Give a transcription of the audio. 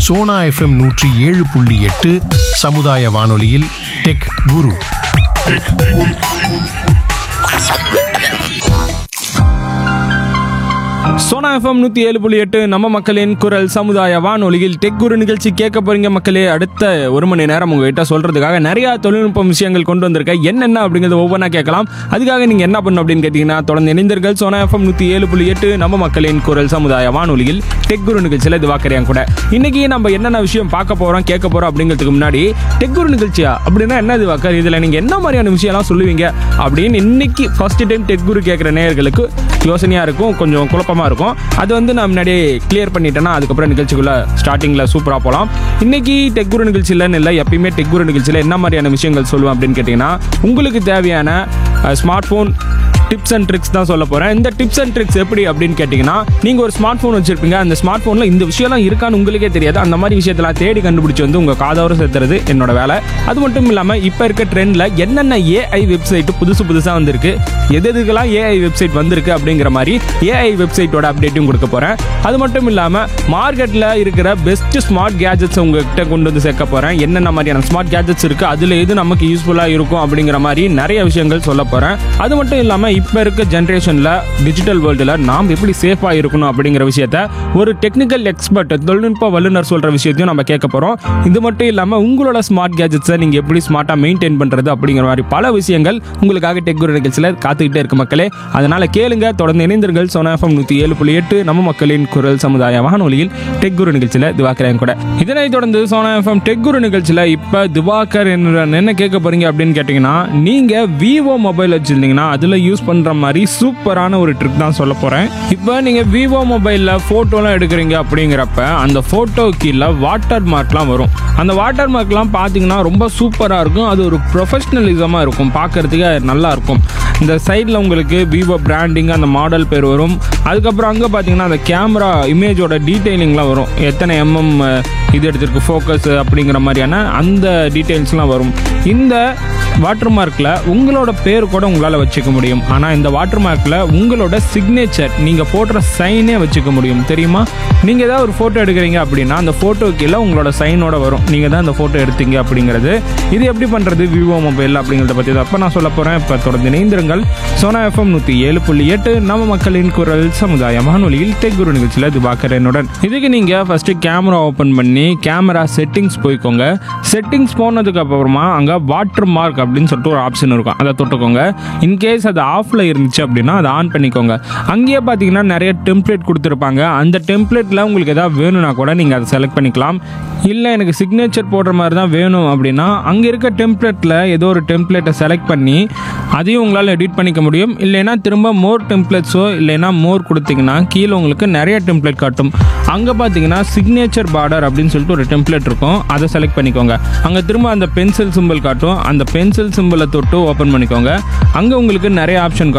Sona FM நூற்றி ஏழு புள்ளி எட்டு சமுதாய வானொலியில் டெக் குரு சோனா எஃப்எம் நூற்றி ஏழு புள்ளி எட்டு நம்ம மக்களின் குரல் சமுதாய வானொலியில் டெக் குரு நிகழ்ச்சி கேட்க போறீங்க மக்களே அடுத்த ஒரு மணி நேரம் உங்ககிட்ட சொல்றதுக்காக நிறைய தொழில்நுட்ப விஷயங்கள் கொண்டு வந்திருக்கேன் என்னென்ன அப்படிங்கிறத ஒவ்வொன்றா கேட்கலாம் அதுக்காக நீங்க என்ன பண்ணணும் அப்படின்னு கேட்டீங்கன்னா தொடர்ந்து இணைந்தீர்கள் சோனா எஃப்எம் நூற்றி ஏழு புள்ளி எட்டு நம்ம மக்களின் குரல் சமுதாய வானொலியில் டெக் குரு நிகழ்ச்சியில் இது வாக்கறியான் கூட இன்னைக்கு நம்ம என்னென்ன விஷயம் பார்க்க போறோம் கேட்க போறோம் அப்படிங்கிறதுக்கு முன்னாடி டெக் குரு நிகழ்ச்சியா அப்படின்னா என்ன இது வாக்கர் இதுல நீங்க என்ன மாதிரியான விஷயம்லாம் சொல்லுவீங்க அப்படின்னு இன்னைக்கு ஃபர்ஸ்ட் டைம் டெக் குரு கேட்குற நேயர்களுக்கு யோசனையாக இருக்கும் கொஞ்சம் குழப்பமாக இருக்கும் அது வந்து நான் முன்னாடியே கிளியர் பண்ணிட்டேன்னா அதுக்கப்புறம் நிகழ்ச்சிக்குள்ளே ஸ்டார்டிங்கில் சூப்பராக போகலாம் இன்னைக்கு டெக்குரு நிகழ்ச்சியிலன்னு இல்லை எப்பயுமே டெக்குரு நிகழ்ச்சியில் என்ன மாதிரியான விஷயங்கள் சொல்லுவேன் அப்படின்னு கேட்டிங்கன்னா உங்களுக்கு தேவையான smartphone tips and tricks தான் சொல்ல போகிறேன் இந்த டிப்ஸ் அண்ட் ட்ரிக்ஸ் எப்படி அப்படின்னு கேட்டிங்கன்னா நீங்கள் ஒரு ஸ்மார்ட் ஃபோன் வச்சுருப்பீங்க அந்த ஸ்மார்ட் ஃபோனில் இந்த விஷயம்லாம் இருக்கான்னு உங்களுக்கே தெரியாது அந்த மாதிரி விஷயத்தெல்லாம் தேடி கண்டுபிடிச்சி வந்து உங்கள் காதோர சேர்த்துறது என்னோட வேலை அது மட்டும் இல்லாமல் இப்போ இருக்க ட்ரெண்டில் என்னென்ன ஏஐ வெப்சைட் புதுசு புதுசாக வந்திருக்கு எது எதுக்கெல்லாம் ஏஐ வெப்சைட் வந்திருக்கு அப்படிங்கிற மாதிரி ஏஐ வெப்சைட்டோட அப்டேட்டும் கொடுக்க போகிறேன் அது மட்டும் இல்லாமல் மார்க்கெட்டில் இருக்கிற பெஸ்ட் ஸ்மார்ட் கேஜெட்ஸ் உங்ககிட்ட கொண்டு வந்து சேர்க்க போகிறேன் என்னென்ன மாதிரியான ஸ்மார்ட் கேஜெட்ஸ் இருக்குது அதில் எது நமக்கு யூஸ்ஃபுல்லாக இருக்கும் அப்படிங்கிற மாதிரி நிறைய விஷயங்கள் சொல்ல போகிறேன் அது மட்டும் இல்லாமல் இப்போ இருக்க ஜென்ரேஷனில் டிஜிட்டல் வேர்ல்டில் நாம் எப்படி சேஃபாக இருக்கணும் அப்படிங்கிற விஷயத்த ஒரு டெக்னிக்கல் எக்ஸ்பர்ட் தொழில்நுட்ப வல்லுநர் சொல்கிற விஷயத்தையும் நம்ம கேட்க போகிறோம் இது மட்டும் இல்லாமல் உங்களோட ஸ்மார்ட் கேஜெட்ஸை நீங்கள் எப்படி ஸ்மார்ட்டாக மெயின்டைன் பண்ணுறது அப்படிங்கிற மாதிரி பல விஷயங்கள் உங்களுக்காக டெக் குரு நிகழ்ச்சியில் காத்துக்கிட்டே இருக்கு மக்களே அதனால் கேளுங்க தொடர்ந்து இணைந்தீர்கள் சோனா எஃப்எம் நூற்றி ஏழு புள்ளி எட்டு நம்ம மக்களின் குரல் சமுதாய வானொலியில் டெக் குரு நிகழ்ச்சியில் திவாக்கரேன் கூட இதனைத் தொடர்ந்து சோனா எஃப்எம் டெக் குரு நிகழ்ச்சியில் இப்போ திவாகர் என்ன என்ன கேட்க போறீங்க அப்படின்னு கேட்டிங்கன்னா நீங்கள் விவோ மொபைல் வச்சுருந்தீங்கன்னா அதில் யூஸ் பண்ணுற மாதிரி சூப்பரான ஒரு ட்ரிக் தான் சொல்ல போகிறேன் இப்போ நீங்கள் விவோ மொபைலில் ஃபோட்டோலாம் எடுக்கிறீங்க அப்படிங்கிறப்ப அந்த ஃபோட்டோ கீழே வாட்டர் மார்க்லாம் வரும் அந்த வாட்டர் மார்க்லாம் பார்த்தீங்கன்னா ரொம்ப சூப்பராக இருக்கும் அது ஒரு ப்ரொஃபஷ்னலிசமாக இருக்கும் பார்க்கறதுக்கு நல்லா இருக்கும் இந்த சைடில் உங்களுக்கு விவோ பிராண்டிங் அந்த மாடல் பேர் வரும் அதுக்கப்புறம் அங்கே பார்த்தீங்கன்னா அந்த கேமரா இமேஜோட டீட்டெயிலிங்லாம் வரும் எத்தனை எம்எம் இது எடுத்திருக்கு ஃபோக்கஸ் அப்படிங்கிற மாதிரியான அந்த டீட்டெயில்ஸ்லாம் வரும் இந்த வாட்டர் மார்க்கில் உங்களோட பேர் கூட உங்களால் வச்சுக்க முடியும் ஆனால் இந்த வாட்டர் மார்க்கில் உங்களோட சிக்னேச்சர் நீங்கள் போடுற சைனே வச்சுக்க முடியும் தெரியுமா நீங்கள் ஏதாவது ஒரு ஃபோட்டோ எடுக்கிறீங்க அப்படின்னா அந்த ஃபோட்டோ கீழே உங்களோட சைனோட வரும் நீங்கள் தான் அந்த ஃபோட்டோ எடுத்தீங்க அப்படிங்கிறது இது எப்படி பண்ணுறது விவோ மொபைல் அப்படிங்கிறத பற்றி தான் அப்போ நான் சொல்ல போகிறேன் இப்போ தொடர்ந்து இணைந்திருங்கள் சோனா எஃப்எம் நூற்றி ஏழு புள்ளி எட்டு நம்ம மக்களின் குரல் சமுதாய வானொலியில் டெக் குரு நிகழ்ச்சியில் இது பார்க்குறேனுடன் இதுக்கு நீங்கள் ஃபஸ்ட்டு கேமரா ஓப்பன் பண்ணி கேமரா செட்டிங்ஸ் போய்க்கோங்க செட்டிங்ஸ் போனதுக்கு அப்புறமா அங்கே வாட்டர் மார்க் அப்படின்னு சொல்லிட்டு ஒரு ஆப்ஷன் இருக்கும் அதை தொட்டுக்கோங்க இன்கேஸ் அது ஆஃபில் இருந்துச்சு அப்படின்னா அதை ஆன் பண்ணிக்கோங்க அங்கேயே பார்த்தீங்கன்னா நிறைய டெம்ப்ளேட் கொடுத்துருப்பாங்க அந்த டெம்ப்ளேட்டில் உங்களுக்கு எதாவது வேணும்னா கூட நீங்கள் அதை செலக்ட் பண்ணிக்கலாம் இல்லை எனக்கு சிக்னேச்சர் போடுற மாதிரி தான் வேணும் அப்படின்னா அங்கே இருக்க டெம்ப்ளேட்டில் ஏதோ ஒரு டெம்ப்ளேட்டை செலக்ட் பண்ணி அதையும் உங்களால் எடிட் பண்ணிக்க முடியும் இல்லைன்னா திரும்ப மோர் டெம்ப்ளேட்ஸோ இல்லைன்னா மோர் கொடுத்தீங்கன்னா கீழே உங்களுக்கு நிறைய டெம்ப்ளேட் காட்டும் அங்கே பார்த்தீங்கன்னா சிக்னேச்சர் பார்டர் அப்படின்னு சொல்லிட்டு ஒரு டெம்ப்ளேட் இருக்கும் அதை செலக்ட் பண்ணிக்கோங்க அங்கே திரும்ப அந்த பென்சில் சிம்பிள் காட்டும் அந்த பென்சில் சிம்பிளை தொட்டு ஓப்பன் பண்ணிக்கோங்க அங்கே உங்களுக்கு நிறைய ஆப்ஷன்